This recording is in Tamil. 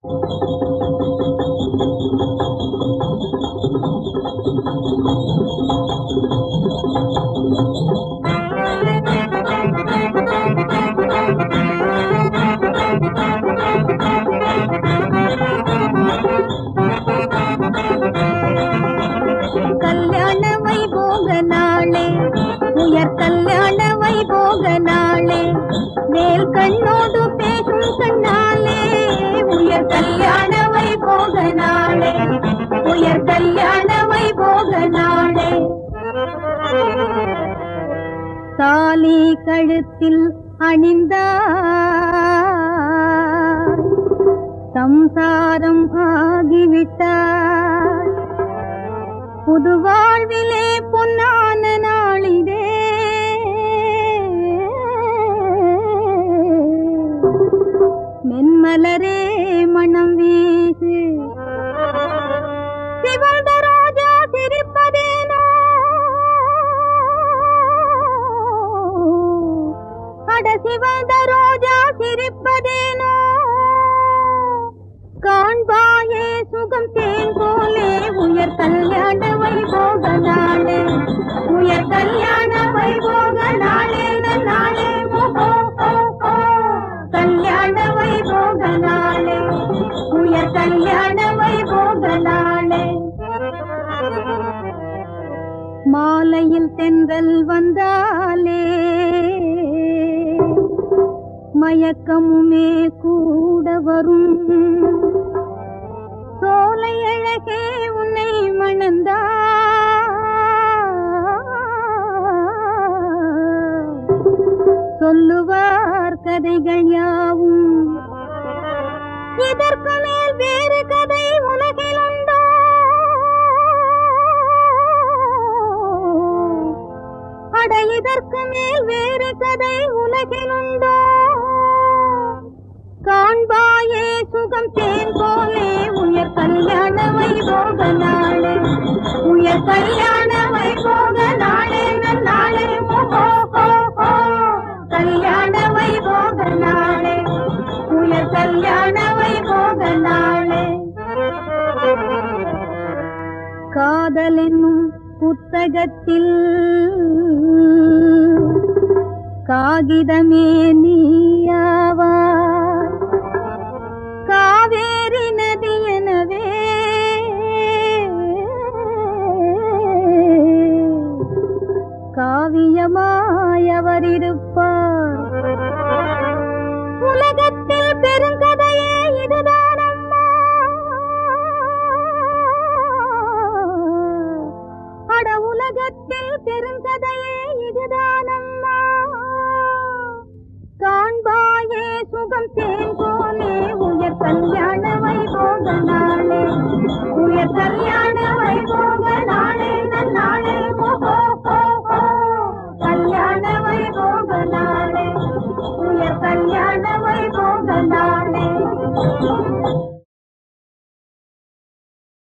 கல்யாண வைபோக நாளே உயர் கல்யாண வைபோக நாளே மேல் கண்ணோடு பேசும் கண்ணாலே உயர் கல்யாண வைபோக நாளே உயர் கல்யாண வைபோக நாளே தாலி கழுத்தில் அணிந்தார் சம்சாரம் ஆகிவிட்டார் புது வாழ்விலே பொன்னான நாளிதே மென்மலரே மனம் வீசு சிவந்த ரோஜா சிரிப்பதேனோ அட சிவந்த ரோஜா சிரிப்பதேனோ காண்பாயே சுகம் தேன் போலே உயர் கல்யாண வைபோக நாளே உயர் கல்யாண வைபோக நாளே நாளே ஓ, ஓ, ஓ, ஓ. கல்யாண வைபோக நாளே உயர் கல்யாண வைபோக நாளே மாலையில் தென்றல் வந்தாலே மயக்கமுமே கூட வரும் சோலை அழகே உன்னை மணந்தா சொல்லுவார் கதைகள் யாவும் இதற்கு மேல் வேறு கதை உலகில் உண்டோ அட இதற்கு மேல் வேறு கதை உலகில் உண்டோ காண்பாயே சுகம் தேன் போலே உயர் கல்யாண வைபோக நாளே உயர் கல்யாண வைபோக நாளே நாளே ஓ ஓ, ஓ, ஓ. கல்யாண வைபோக நாளே உயர் கல்யாண வைபோக நாளே காதல் என்னும் புத்தகத்தில் காகிதமே நீயாவாய் காவேரி நதி எனவே காவியமாய் அவர் இருப்பார் உலகத்தில் பெருங்கதையே இதுதான் அம்மா அட உலகத்தில் பெருங்கதையே இதுதான் அம்மா காண்பாயே சுகம் தேன் போலே உயர் கல்யாண வைபோக நாளே உயர் கல்யாண வைபோக நாளே நன்னாளே ஓ ஓ, ஓ, ஓ. கல்யாண வைபோக நாளே உயர் கல்யாண வைபோக நாளே